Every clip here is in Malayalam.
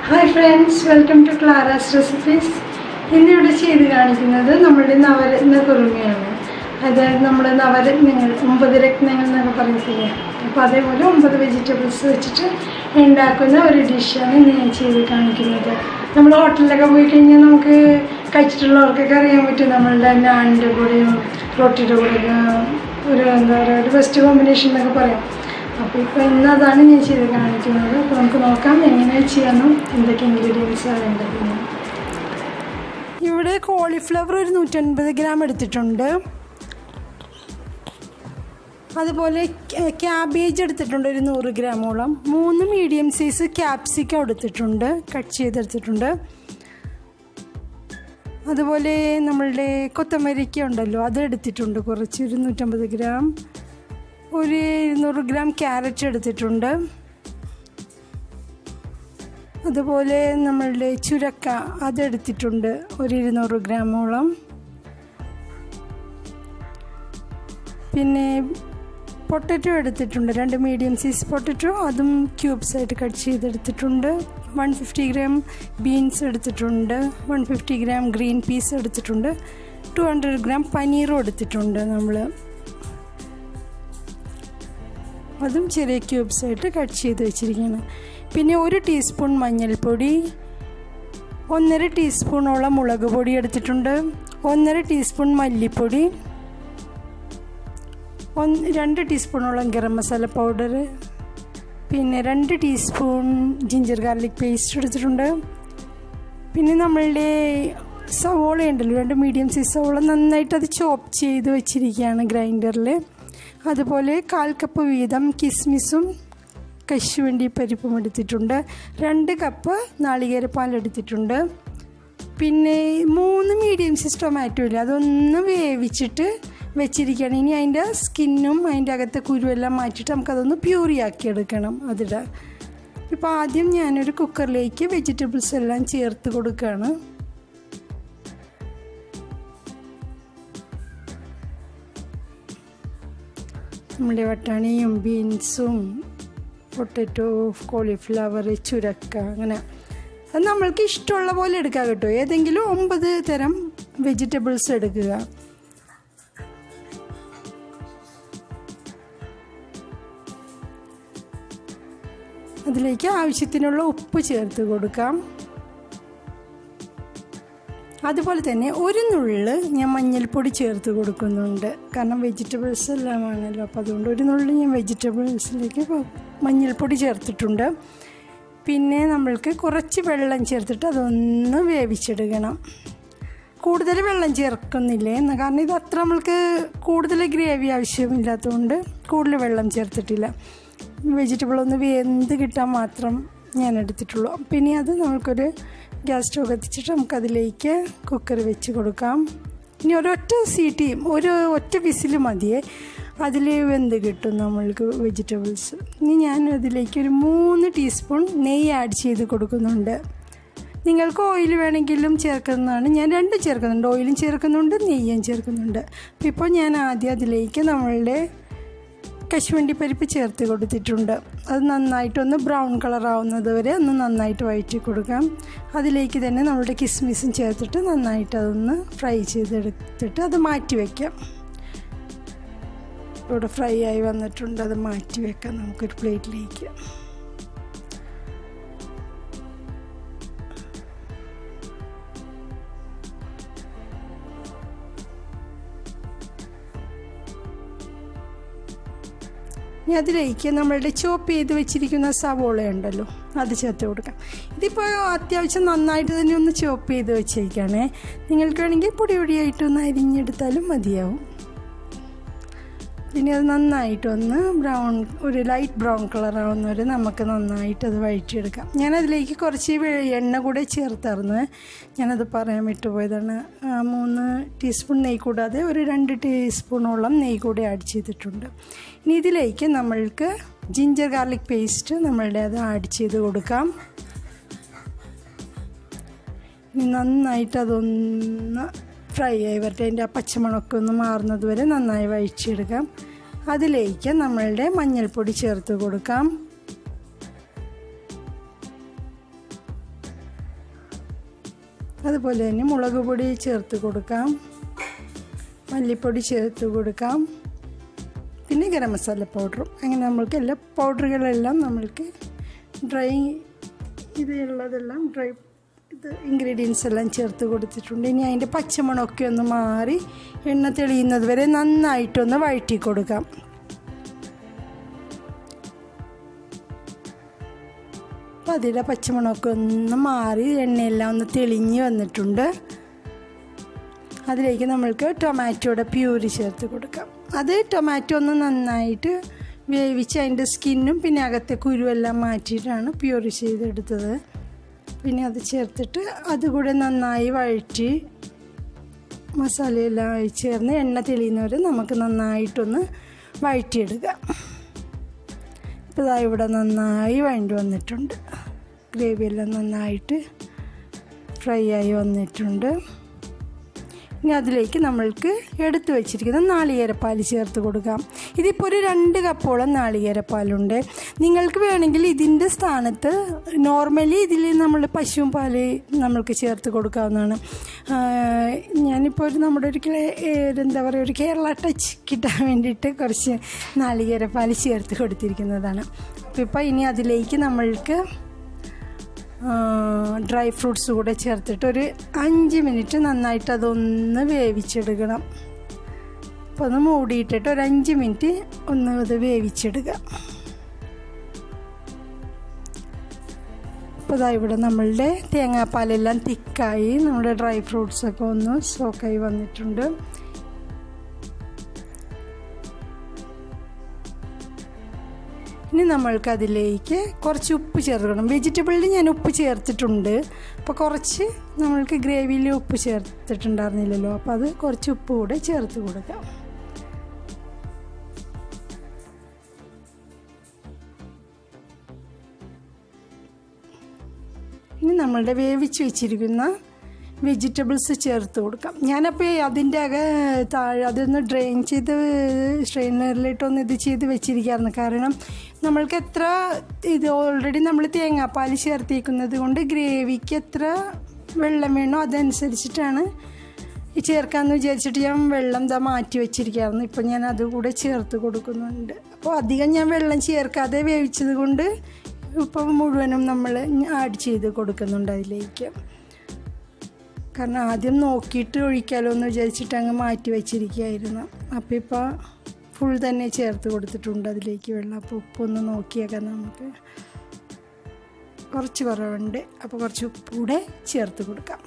hi friends welcome to Clara's recipes ഇന്നിവിടെ ചെയ്ത് കാണിക്കുന്നത് നമ്മുടെ നവരത്ന കുറുമയാണ് അതായത് നമ്മുടെ നവരത്നങ്ങൾ ഒമ്പത് രത്നങ്ങൾ എന്നൊക്കെ പറയത്തില്ലേ അപ്പോൾ അതേപോലെ ഒമ്പത് വെജിറ്റബിൾസ് വെച്ചിട്ട് ഉണ്ടാക്കുന്ന ഒരു ഡിഷാണ് ഇന്ന് ഞാൻ ചെയ്ത് കാണിക്കുന്നത് നമ്മൾ ഹോട്ടലിലൊക്കെ പോയി കഴിഞ്ഞാൽ നമുക്ക് കഴിച്ചിട്ടുള്ളവർക്കൊക്കെ അറിയാൻ പറ്റും നമ്മളുടെ നാനിൻ്റെ കൂടെയും റൊട്ടിയുടെ കൂടെയൊക്കെ ഒരു എന്താ പറയുക ഒരു ബെസ്റ്റ് കോമ്പിനേഷൻ എന്നൊക്കെ പറയാം അപ്പോൾ ഇപ്പോൾ ഇന്ന് അതാണ് ഞാൻ ചെയ്ത് കാണിക്കുന്നത് അപ്പോൾ നമുക്ക് നോക്കാം എങ്ങനെ ചെയ്യാമെന്നും എന്തൊക്കെ ഇൻഗ്രീഡിയൻസ് വേണ്ടത് ഇവിടെ കോളിഫ്ലവർ ഒരു നൂറ്റൻപത് ഗ്രാം എടുത്തിട്ടുണ്ട് അതുപോലെ ക്യാബേജ് എടുത്തിട്ടുണ്ട് ഒരു നൂറ് ഗ്രാമോളം മൂന്ന് മീഡിയം സൈസ് ക്യാപ്സിക്കം എടുത്തിട്ടുണ്ട് കട്ട് ചെയ്തെടുത്തിട്ടുണ്ട് അതുപോലെ നമ്മളുടെ കൊത്തമരിക്ക ഉണ്ടല്ലോ അത് എടുത്തിട്ടുണ്ട് കുറച്ച് ഒരു നൂറ്റമ്പത് ഗ്രാം ഒരു ഇരുന്നൂറ് ഗ്രാം ക്യാരറ്റ് എടുത്തിട്ടുണ്ട് അതുപോലെ നമ്മളുടെ ചുരക്ക അതെടുത്തിട്ടുണ്ട് ഒരു ഇരുന്നൂറ് ഗ്രാമോളം പിന്നെ പൊട്ടറ്റോ എടുത്തിട്ടുണ്ട് രണ്ട് മീഡിയം സൈസ് പൊട്ടറ്റോ അതും ക്യൂബ്സ് ആയിട്ട് കട്ട് ചെയ്തെടുത്തിട്ടുണ്ട് വൺ ഫിഫ്റ്റി ഗ്രാം ബീൻസ് എടുത്തിട്ടുണ്ട് one fifty gram green peas എടുത്തിട്ടുണ്ട് ടു ഹൺഡ്രഡ് ഗ്രാം പനീറും എടുത്തിട്ടുണ്ട് നമ്മൾ അതും ചെറിയ ക്യൂബ്സ് ആയിട്ട് കട്ട് ചെയ്ത് വെച്ചിരിക്കുകയാണ് പിന്നെ ഒരു ടീസ്പൂൺ മഞ്ഞൾപ്പൊടി ഒന്നര ടീസ്പൂണോളം മുളക് പൊടി എടുത്തിട്ടുണ്ട് ഒന്നര ടീസ്പൂൺ മല്ലിപ്പൊടി ഒന്ന് രണ്ട് ടീസ്പൂണോളം ഗരം മസാല പൗഡർ പിന്നെ രണ്ട് ടീസ്പൂൺ ജിഞ്ചർ ഗാർലിക് പേസ്റ്റ് എടുത്തിട്ടുണ്ട് പിന്നെ നമ്മളുടെ സവോള ഉണ്ടല്ലോ രണ്ട് മീഡിയം സൈസ് സവോള നന്നായിട്ട് അത് ചോപ്പ് ചെയ്ത് വെച്ചിരിക്കുകയാണ് ഗ്രൈൻഡറിൽ അതുപോലെ കാൽ കപ്പ് വീതം കിസ്മിസും കശുവണ്ടി പരിപ്പും എടുത്തിട്ടുണ്ട് രണ്ട് കപ്പ് നാളികേരപ്പാൽ എടുത്തിട്ടുണ്ട് പിന്നെ മൂന്ന് മീഡിയം സൈസ് ടൊമാറ്റോ ഇല്ല അതൊന്ന് വേവിച്ചിട്ട് വെച്ചിരിക്കുകയാണ് ഇനി അതിൻ്റെ സ്കിന്നും അതിൻ്റെ അകത്തെ കുരുവെല്ലാം മാറ്റിയിട്ട് നമുക്കതൊന്ന് പ്യൂറിയാക്കി എടുക്കണം അതിടാൻ ഇപ്പോൾ ആദ്യം ഞാനൊരു കുക്കറിലേക്ക് വെജിറ്റബിൾസ് എല്ലാം ചേർത്ത് കൊടുക്കുകയാണ് നമ്മുടെ വട്ടാണിയും ബീൻസും പൊട്ടറ്റോ കോളിഫ്ലവർ ചുരക്ക അങ്ങനെ അത് നമ്മൾക്ക് ഇഷ്ടമുള്ള പോലെ എടുക്കാം കേട്ടോ ഏതെങ്കിലും ഒമ്പത് തരം വെജിറ്റബിൾസ് എടുക്കുക അതിലേക്ക് ആവശ്യത്തിനുള്ള ഉപ്പ് ചേർത്ത് കൊടുക്കാം അതുപോലെ തന്നെ ഒരു നുള്ള് ഞാൻ മഞ്ഞൾപ്പൊടി ചേർത്ത് കൊടുക്കുന്നുണ്ട് കാരണം വെജിറ്റബിൾസ് എല്ലാം ആണല്ലോ അപ്പോൾ അതുകൊണ്ട് ഒരു നുള്ള് ഞാൻ വെജിറ്റബിൾസിലേക്ക് മഞ്ഞൾപ്പൊടി ചേർത്തിട്ടുണ്ട് പിന്നെ നമ്മൾക്ക് കുറച്ച് വെള്ളം ചേർത്തിട്ട് അതൊന്ന് വേവിച്ചെടുക്കണം കൂടുതൽ വെള്ളം ചേർക്കുന്നില്ലേ എന്ന് കാരണം ഇത് അത്ര നമ്മൾക്ക് കൂടുതൽ ഗ്രേവി ആവശ്യമില്ലാത്തതുകൊണ്ട് കൂടുതൽ വെള്ളം ചേർത്തിട്ടില്ല വെജിറ്റബിൾ ഒന്ന് വെന്ത് കിട്ടാൻ മാത്രം ഞാൻ എടുത്തിട്ടുള്ളൂ പിന്നെ അത് നമുക്കൊരു ഗ്യാസ് സ്റ്റവ് കത്തിച്ചിട്ട് നമുക്കതിലേക്ക് കുക്കർ വെച്ച് കൊടുക്കാം ഇനി ഒരൊറ്റ സീറ്റിയും ഒരു ഒറ്റ വിസിൽ മതിയേ അതിൽ വെന്ത് കിട്ടും നമ്മൾക്ക് വെജിറ്റബിൾസ് ഇനി ഞാൻ അതിലേക്ക് ഒരു മൂന്ന് ടീസ്പൂൺ നെയ്യ് ആഡ് ചെയ്ത് കൊടുക്കുന്നുണ്ട് നിങ്ങൾക്ക് ഓയിൽ വേണമെങ്കിലും ചേർക്കുന്നതാണ് ഞാൻ രണ്ടും ചേർക്കുന്നുണ്ട് ഓയിലും ചേർക്കുന്നുണ്ട് നെയ്യും ചേർക്കുന്നുണ്ട് അപ്പോൾ ഇപ്പോൾ ഞാൻ ആദ്യം അതിലേക്ക് നമ്മളുടെ കശുവണ്ടി പരിപ്പ് ചേർത്ത് കൊടുത്തിട്ടുണ്ട് അത് നന്നായിട്ടൊന്ന് ബ്രൗൺ കളർ ആവുന്നത് വരെ ഒന്ന് നന്നായിട്ട് വഴറ്റി കൊടുക്കാം അതിലേക്ക് തന്നെ നമ്മുടെ കിസ്മിസും ചേർത്തിട്ട് നന്നായിട്ട് അതൊന്ന് ഫ്രൈ ചെയ്തെടുത്തിട്ട് അത് മാറ്റി വയ്ക്കാം ഇവിടെ ഫ്രൈ ആയി വന്നിട്ടുണ്ട് അത് മാറ്റി വെക്കാം നമുക്കൊരു പ്ലേറ്റിലേക്ക് ഇനി അതിലേക്ക് നമ്മളുടെ ചോപ്പ് ചെയ്ത് വെച്ചിരിക്കുന്ന സവോള ഉണ്ടല്ലോ അത് ചേർത്ത് കൊടുക്കാം ഇതിപ്പോൾ അത്യാവശ്യം നന്നായിട്ട് തന്നെ ഒന്ന് ചോപ്പ് ചെയ്ത് വെച്ചേക്കാണേ നിങ്ങൾക്ക് വേണമെങ്കിൽ പൊടി പൊടിയായിട്ടൊന്ന് അരിഞ്ഞെടുത്താലും മതിയാവും ഇനി അത് നന്നായിട്ടൊന്ന് ബ്രൗൺ ഒരു ലൈറ്റ് ബ്രൗൺ കളർ ആവുന്നവരെ നമുക്ക് നന്നായിട്ട് അത് വഴറ്റിയെടുക്കാം ഞാനതിലേക്ക് കുറച്ച് എണ്ണ കൂടെ ചേർത്തായിരുന്നു ഞാനത് പറയാൻ വിട്ടുപോയതാണ് മൂന്ന് ടീസ്പൂൺ നെയ്യ് കൂടാതെ ഒരു രണ്ട് ടീസ്പൂണോളം നെയ്യ് കൂടെ ആഡ് ചെയ്തിട്ടുണ്ട് ഇനി ഇതിലേക്ക് നമ്മൾക്ക് ജിഞ്ചർ ഗാർലിക് പേസ്റ്റ് നമ്മളുടെ അത് ആഡ് ചെയ്ത് കൊടുക്കാം ഇനി നന്നായിട്ട് അതൊന്ന് ഫ്രൈ ആയി വരട്ടെ അതിൻ്റെ ആ പച്ചമണമൊക്കെ ഒന്ന് മാറുന്നത് വരെ നന്നായി വഴിച്ചെടുക്കാം അതിലേക്ക് നമ്മളുടെ മഞ്ഞൾപ്പൊടി ചേർത്ത് കൊടുക്കാം അതുപോലെ തന്നെ മുളക് പൊടി ചേർത്ത് കൊടുക്കാം മല്ലിപ്പൊടി ചേർത്ത് കൊടുക്കാം പിന്നെ ഗരം മസാല പൗഡറും അങ്ങനെ നമ്മൾക്ക് എല്ലാ പൗഡറുകളെല്ലാം നമ്മൾക്ക് ഡ്രൈ ഇതുള്ളതെല്ലാം ഡ്രൈ ഇത് ഇൻഗ്രീഡിയൻസ് എല്ലാം ചേർത്ത് കൊടുത്തിട്ടുണ്ട് ഇനി അതിൻ്റെ പച്ചമണമൊക്കെ ഒന്ന് മാറി എണ്ണ തെളിയുന്നത് വരെ നന്നായിട്ടൊന്ന് വഴറ്റി കൊടുക്കാം അപ്പം അതിൻ്റെ പച്ചമണമൊക്കെ ഒന്ന് മാറി എണ്ണയെല്ലാം ഒന്ന് തെളിഞ്ഞ് വന്നിട്ടുണ്ട് അതിലേക്ക് നമ്മൾക്ക് ടൊമാറ്റോയുടെ പ്യൂരി ചേർത്ത് കൊടുക്കാം അത് ടൊമാറ്റോ ഒന്ന് നന്നായിട്ട് വേവിച്ച് അതിൻ്റെ സ്കിന്നും പിന്നെ അകത്തെ കുരുവെല്ലാം മാറ്റിയിട്ടാണ് പ്യൂരി ചെയ്തെടുത്തത് പിന്നെ അത് ചേർത്തിട്ട് അതുകൂടെ നന്നായി വഴറ്റി മസാലയെല്ലാം ചേർന്ന് എണ്ണ തെളിയുന്നവരെ നമുക്ക് നന്നായിട്ടൊന്ന് വഴറ്റിയെടുക്കാം ഇപ്പോൾ ഇതാ ഇവിടെ നന്നായി വഴണ്ടി വന്നിട്ടുണ്ട് ഗ്രേവിയെല്ലാം നന്നായിട്ട് ഫ്രൈ ആയി വന്നിട്ടുണ്ട് ഇനി അതിലേക്ക് നമ്മൾക്ക് എടുത്തു വെച്ചിരിക്കുന്ന നാളികേരപ്പാൽ ചേർത്ത് കൊടുക്കാം ഇതിപ്പോൾ ഒരു രണ്ട് കപ്പോളം നാളികേരപ്പാലുണ്ട് നിങ്ങൾക്ക് വേണമെങ്കിൽ ഇതിൻ്റെ സ്ഥാനത്ത് നോർമലി ഇതിൽ നമ്മൾ പശുവും പാല് നമ്മൾക്ക് ചേർത്ത് കൊടുക്കാവുന്നതാണ് ഞാനിപ്പോൾ ഒരു നമ്മുടെ ഒരു എന്താ പറയുക ഒരു കേരള ടച്ച് കിട്ടാൻ വേണ്ടിയിട്ട് കുറച്ച് നാളികേരപ്പാൽ ചേർത്ത് കൊടുത്തിരിക്കുന്നതാണ് അപ്പോൾ ഇപ്പോൾ ഇനി അതിലേക്ക് നമ്മൾക്ക് ഡ്രൈ ഫ്രൂട്ട്സ് കൂടെ ചേർത്തിട്ട് ഒരു അഞ്ച് മിനിറ്റ് നന്നായിട്ട് അതൊന്ന് വേവിച്ചെടുക്കണം അപ്പോൾ ഒന്ന് മൂടിയിട്ടിട്ട് ഒരു അഞ്ച് മിനിറ്റ് ഒന്ന് അത് വേവിച്ചെടുക്കുക അപ്പോൾ ഇതാ ഇവിടെ നമ്മളുടെ തേങ്ങാപ്പാലെല്ലാം തിക്കായി നമ്മുടെ ഡ്രൈ ഫ്രൂട്ട്സൊക്കെ ഒന്ന് സോക്കായി വന്നിട്ടുണ്ട് ഇനി നമ്മൾക്ക് അതിലേക്ക് കുറച്ച് ഉപ്പ് ചേർക്കണം വെജിറ്റബിളിൽ ഞാൻ ഉപ്പ് ചേർത്തിട്ടുണ്ട് അപ്പോൾ കുറച്ച് നമ്മൾക്ക് ഗ്രേവിയിൽ ഉപ്പ് ചേർത്തിട്ടുണ്ടായിരുന്നില്ലല്ലോ അപ്പോൾ അത് കുറച്ച് ഉപ്പ് കൂടെ ചേർത്ത് കൊടുക്കാം ഇനി നമ്മളുടെ വേവിച്ച് വെച്ചിരിക്കുന്ന വെജിറ്റബിൾസ് ചേർത്ത് കൊടുക്കാം ഞാനപ്പോൾ അതിൻ്റെ അക താഴെ അതൊന്ന് ഡ്രെയിൻ ചെയ്ത് സ്ട്രെയിനറിലിട്ടൊന്ന് ഇത് ചെയ്ത് വെച്ചിരിക്കുകയായിരുന്നു കാരണം നമ്മൾക്ക് എത്ര ഇത് ഓൾറെഡി നമ്മൾ തേങ്ങാപ്പാൽ ചേർത്തേക്കുന്നത് കൊണ്ട് ഗ്രേവിക്ക് എത്ര വെള്ളം വേണോ അതനുസരിച്ചിട്ടാണ് ചേർക്കാമെന്ന് വിചാരിച്ചിട്ട് ഞാൻ വെള്ളം ഇതാ മാറ്റി വെച്ചിരിക്കുകയായിരുന്നു ഇപ്പം ഞാൻ അതുകൂടെ ചേർത്ത് കൊടുക്കുന്നുണ്ട് അപ്പോൾ അധികം ഞാൻ വെള്ളം ചേർക്കാതെ വേവിച്ചത് കൊണ്ട് ഇപ്പം മുഴുവനും നമ്മൾ ആഡ് ചെയ്ത് കൊടുക്കുന്നുണ്ട് അതിലേക്ക് കാരണം ആദ്യം നോക്കിയിട്ട് ഒഴിക്കാലോ എന്ന് വിചാരിച്ചിട്ട് അങ്ങ് മാറ്റി വെച്ചിരിക്കുകയായിരുന്നു അപ്പോൾ ഇപ്പോൾ ഫുൾ തന്നെ ചേർത്ത് കൊടുത്തിട്ടുണ്ട് അതിലേക്ക് വെള്ളം അപ്പോൾ ഉപ്പൊന്ന് നോക്കിയേക്കാം നമുക്ക് കുറച്ച് കുറവുണ്ട് അപ്പോൾ കുറച്ച് ഉപ്പ് കൂടെ ചേർത്ത് കൊടുക്കാം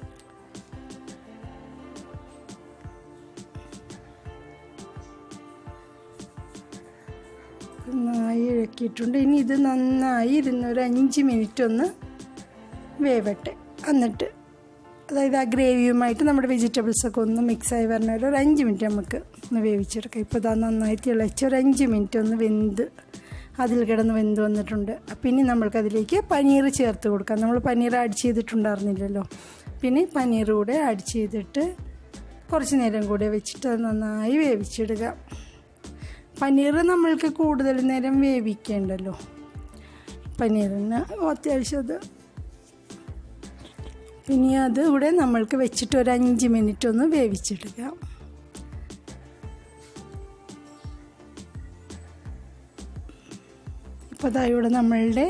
നന്നായി ഇളക്കിയിട്ടുണ്ട് ഇനി ഇത് നന്നായി ഇരുന്ന് ഒരു അഞ്ച് മിനിറ്റ് ഒന്ന് വേവട്ടെ എന്നിട്ട് അതായത് ആ ഗ്രേവിയുമായിട്ട് നമ്മുടെ വെജിറ്റബിൾസൊക്കെ ഒന്ന് മിക്സായി വരണ ഒരു അഞ്ച് മിനിറ്റ് നമുക്ക് ഒന്ന് വേവിച്ചെടുക്കാം ഇപ്പോൾ ഇതാ നന്നായി തിളച്ച് ഒരു അഞ്ച് മിനിറ്റ് ഒന്ന് വെന്ത് അതിൽ കിടന്ന് വെന്ത് വന്നിട്ടുണ്ട് അപ്പം ഇനി നമ്മൾക്കതിലേക്ക് പനീർ ചേർത്ത് കൊടുക്കാം നമ്മൾ പനീർ ആഡ് ചെയ്തിട്ടുണ്ടായിരുന്നില്ലല്ലോ പിന്നെ പനീർ കൂടെ ആഡ് ചെയ്തിട്ട് കുറച്ച് നേരം കൂടെ വെച്ചിട്ട് അത് നന്നായി വേവിച്ചിടുക പനീർ നമ്മൾക്ക് കൂടുതൽ നേരം വേവിക്കേണ്ടല്ലോ പനീറിന് അത്യാവശ്യം അത് പിന്നെ അത് ഇവിടെ നമ്മൾക്ക് വെച്ചിട്ട് ഒരു അഞ്ച് മിനിറ്റ് ഒന്ന് വേവിച്ചെടുക്കാം ഇപ്പോൾ അതാ ഇവിടെ നമ്മളുടെ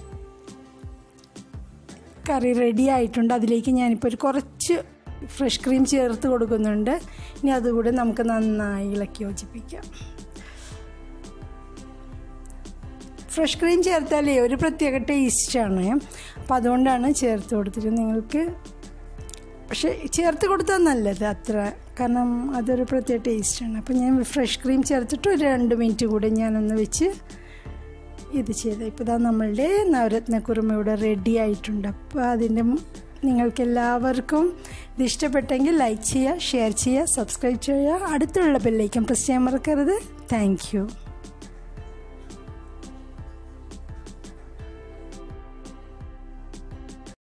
കറി റെഡി ആയിട്ടുണ്ട് അതിലേക്ക് ഞാനിപ്പോൾ ഒരു കുറച്ച് ഫ്രഷ് ക്രീം ചേർത്ത് കൊടുക്കുന്നുണ്ട് ഇനി അതുകൂടെ നമുക്ക് നന്നായി ഇളക്കി യോജിപ്പിക്കാം ഫ്രഷ് ക്രീം ചേർത്താലേ ഒരു പ്രത്യേക ടേസ്റ്റാണ് അപ്പോൾ അതുകൊണ്ടാണ് ചേർത്ത് കൊടുത്തിട്ട് നിങ്ങൾക്ക് പക്ഷേ ചേർത്ത് കൊടുത്താൽ നല്ലത് അത്ര കാരണം അതൊരു പ്രത്യേക ടേസ്റ്റാണ് അപ്പോൾ ഞാൻ ഫ്രഷ് ക്രീം ചേർത്തിട്ട് ഒരു രണ്ട് മിനിറ്റ് കൂടെ ഞാനൊന്ന് വെച്ച് ഇത് ചെയ്ത് ഇപ്പോൾ ഇതാ നമ്മളുടെ നവരത്ന കുറുമ ഇവിടെ റെഡി ആയിട്ടുണ്ട് അപ്പോൾ അതിൻ്റെ നിങ്ങൾക്ക് എല്ലാവർക്കും ഇത് ഇഷ്ടപ്പെട്ടെങ്കിൽ ലൈക്ക് ചെയ്യുക ഷെയർ ചെയ്യുക സബ്സ്ക്രൈബ് ചെയ്യുക അടുത്തുള്ള ബെല്ലൈക്കൻ പ്രസ് ചെയ്യാൻ മറക്കരുത് താങ്ക്